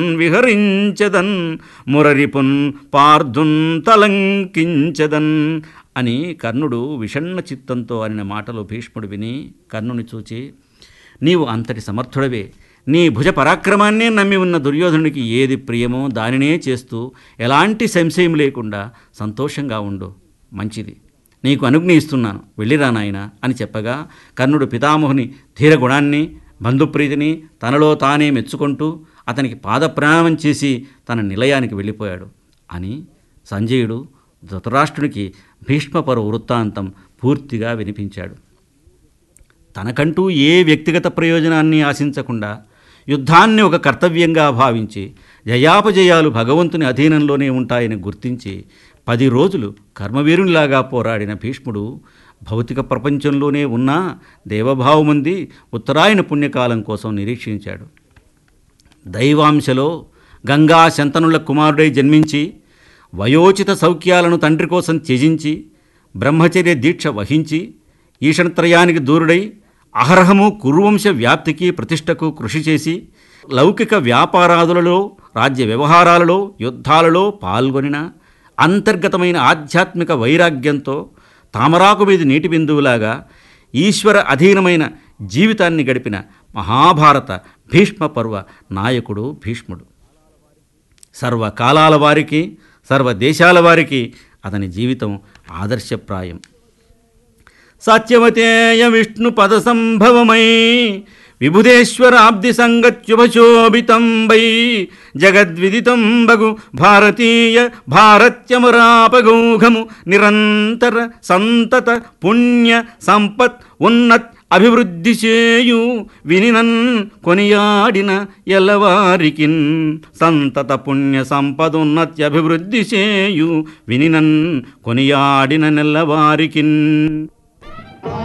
విహరించదన్ మురరిపున్ పార్దున్ తలంకించదన్ అని కర్ణుడు విషణ్ణ చిత్తంతో అనిన మాటలు భీష్ముడు విని కర్ణుని చూచి నీవు అంతటి సమర్థుడవే నీ భుజ పరాక్రమాన్నే నమ్మి ఉన్న దుర్యోధనుడికి ఏది ప్రియమో దానినే చేస్తూ ఎలాంటి సంశయం లేకుండా సంతోషంగా ఉండు మంచిది నీకు అనుజ్ఞ ఇస్తున్నాను వెళ్ళిరా నాయన అని చెప్పగా కర్ణుడు పితామహుని ధీరగుణాన్ని బంధుప్రీతిని తనలో తానే మెచ్చుకుంటూ అతనికి పాదప్రణామం చేసి తన నిలయానికి వెళ్ళిపోయాడు అని సంజయుడు ధృతరాష్ట్రునికి భీష్మపరు వృత్తాంతం పూర్తిగా వినిపించాడు తనకంటూ ఏ వ్యక్తిగత ప్రయోజనాన్ని ఆశించకుండా యుద్ధాన్ని ఒక కర్తవ్యంగా భావించి జయాపజయాలు భగవంతుని అధీనంలోనే ఉంటాయని గుర్తించి పది రోజులు కర్మవీరునిలాగా పోరాడిన భీష్ముడు భౌతిక ప్రపంచంలోనే ఉన్నా దేవభావముంది ఉత్తరాయణ పుణ్యకాలం కోసం నిరీక్షించాడు దైవాంశలో గంగా శంతనుల కుమారుడై జన్మించి వయోచిత సౌఖ్యాలను తండ్రి కోసం త్యజించి బ్రహ్మచర్య దీక్ష వహించి ఈషణత్రయానికి దూరుడై అహర్హము కురువంశ వ్యాప్తికి ప్రతిష్టకు కృషి చేసి లౌకిక వ్యాపారాదులలో రాజ్య వ్యవహారాలలో యుద్ధాలలో పాల్గొనిన అంతర్గతమైన ఆధ్యాత్మిక వైరాగ్యంతో తామరాకు మీద నీటి బిందువులాగా ఈశ్వర అధీనమైన జీవితాన్ని గడిపిన మహాభారత భీష్మ పర్వ నాయకుడు భీష్ముడు సర్వకాలాల వారికి సర్వ దేశాల వారికి అతని జీవితం ఆదర్శప్రాయం సత్యవతేయ విష్ణు పద సంభవమై విభుదేశ్వరాబ్ది సంగత్యుభశోభితం వై జగద్విదితం బగు భారతీయ భారత్యమరాపగౌఘము నిరంతర సంతత పుణ్య సంపత్ ఉన్నత్ అభివృద్ధి చేయు వినినన్ కొనియాడిన ఎల్లవారికిన్ సంతత పుణ్య సంపదున్నత్యభివృద్ధి చేయు వినినన్ కొనియాడిన నెల్లవారికిన్